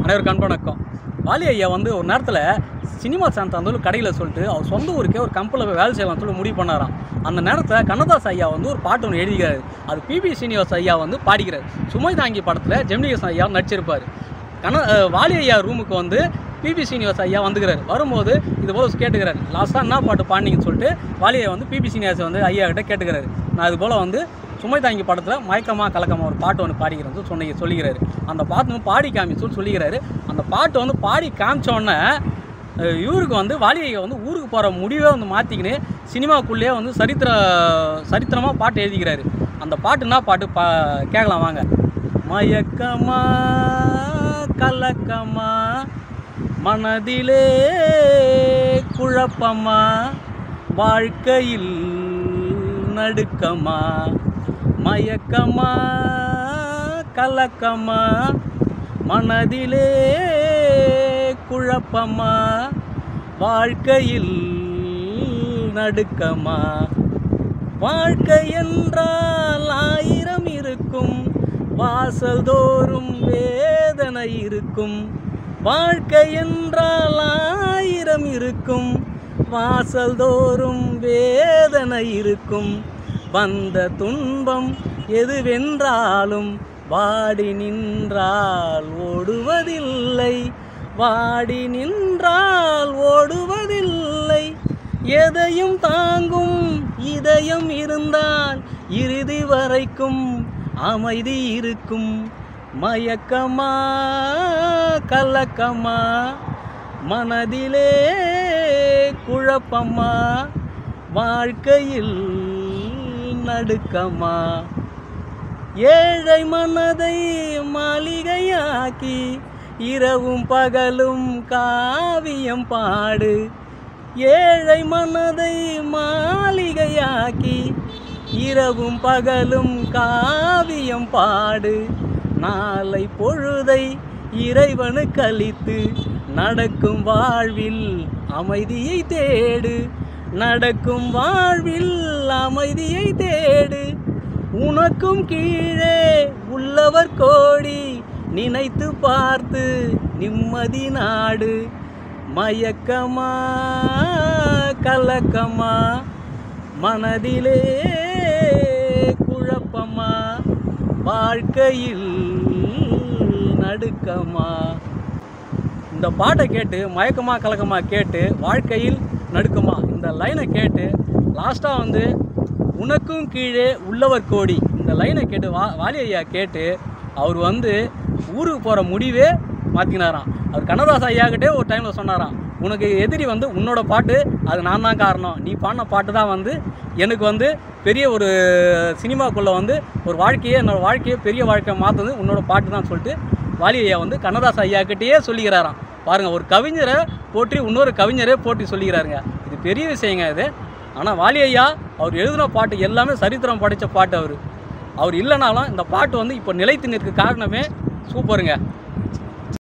அனைவருக்கும் அன்பு வணக்கம் வாலி ஐயா வந்து ஒரு நேரத்தில் சினிமா சாந்த அந்த ஒரு கடையில் சொல்லிட்டு அவர் சொந்த ஊருக்கே ஒரு கம்பெனியில் போய் வேலை செய்யலாம்னு சொல்லி முடிவு பண்ணாராம் அந்த நேரத்தில் கண்ணதாஸ் ஐயா வந்து ஒரு பாட்டு ஒன்று எழுதிக்கிறாரு அது பிபி சீனிவாஸ் ஐயா வந்து பாடிக்கிறார் சுமை தாங்கி படத்தில் ஜெமினிகேசன் ஐயா நடிச்சிருப்பார் கண்ண அஹ் வாலி ஐயா ரூமுக்கு வந்து பிபி சீனிவாஸ் ஐயா வந்துக்கிறாரு வரும்போது இது போல் கேட்டுக்கிறாரு லாஸ்ட்டாக என்ன பாட்டு பாடினீங்கன்னு சொல்லிட்டு வாலி ஐயா வந்து பிபி சீனிவாஸ் வந்து ஐயா கிட்ட கேட்டுக்கிறாரு நான் இது போல் வந்து சுமை தாங்கி படத்தில் மயக்கமா கலக்கமா ஒரு பாட்டு ஒன்று பாடிக்கிறேன் சொல்லி சொன்னி சொல்லிக்கிறாரு அந்த பாட்டு வந்து பாடி காமி சொல்லி சொல்லிக்கிறாரு அந்த பாட்டு வந்து பாடி காமிச்ச உடனே அஹ், இவருக்கு வந்து வாலி ஐயா வந்து ஊருக்கு போகிற முடிவே வந்து மாற்றிக்கின்னு சினிமாக்குள்ளேயே வந்து சரித்திர சரித்திரமாக பாட்டு எழுதிக்கிறாரு அந்த பாட்டு என்ன பாட்டு பா கேட்கலாம் வாங்க மயக்கமா கலக்கமா மனதிலே குழப்பமா வாழ்க்கையில் நடுக்கமா மயக்கமா கலக்கமா மனதிலே குழப்பமா வாழ்க்கையில் நடுக்கமா வாழ்க்கை என்றால் ஆயிரம் இருக்கும் வாசல் தோறும் வேதனை இருக்கும் வாழ்க்கை என்றால் ஆயிரம் இருக்கும் வாசல் தோறும் வேதனை இருக்கும் வந்த துன்பம் எதுவென்றாலும் வாடி நின்றால் ஓடுவதில்லை வாடி நின்றால் ஓடுவதில்லை எதையும் தாங்கும் இதயம் இருந்தால் இறுதி வரைக்கும் அமைதி இருக்கும் மயக்கமா கலக்கமா மனதிலே குழப்பமா வாழ்க்கையில் நடுக்கமா ஏழை மனதை மாளிகையாக்கி இரவும் பகலும் காவியம் பாடு ஏழை மனதை மாளிகையாக்கி இரவும் பகலும் காவியம் பாடு நாளை பொழுதை இறைவனுக்கு அளித்து நடக்கும் வாழ்வில் அமைதியை தேடு நடக்கும் வாழ்வில் அமைதியை தேடு உனக்கும் கீழே உள்ளவர் கோடி நினைத்து பார்த்து நிம்மதி நாடு மயக்கமா கலக்கமா மனதிலே குழப்பமா வாழ்க்கையில் நடுக்கமா இந்த பாட்டை கேட்டு மயக்கமா கலக்கமா கேட்டு வாழ்க்கையில் நடுக்கமா இந்த லைனை கேட்டு லாஸ்ட்டாக வந்து உனக்கும் கீழே உள்ளவர் கோடி இந்த லைனை கேட்டு வா வாலி ஐயா கேட்டு அவர் வந்து ஊருக்கு போகிற முடிவே மாற்றினாராம் அவர் கண்ணதாஸ் ஐயாக்கிட்டே ஒரு டைமில் சொன்னாராம் உனக்கு எதிரி வந்து உன்னோட பாட்டு அது நான் தான் காரணம் நீ பாடின பாட்டு தான் வந்து எனக்கு வந்து பெரிய ஒரு சினிமாக்குள்ளே வந்து ஒரு வாழ்க்கையே என்னோட வாழ்க்கையே பெரிய வாழ்க்கையை மாற்றுது உன்னோட பாட்டு தான் சொல்லிட்டு வாலி ஐயா வந்து கண்ணதாஸ் ஐயாக்கிட்டேயே சொல்லிக்கிறாராம் பாருங்கள் ஒரு கவிஞரை போற்றி இன்னொரு கவிஞரே போற்றி சொல்லிக்கிறாருங்க இது பெரிய விஷயங்க இது ஆனால் வாலி ஐயா அவர் எழுதின பாட்டு எல்லாமே சரித்திரம் படைத்த பாட்டு அவர் அவர் இல்லைனாலும் இந்த பாட்டு வந்து இப்போ நிலைத்து நிற்க காரணமே சூப்பருங்க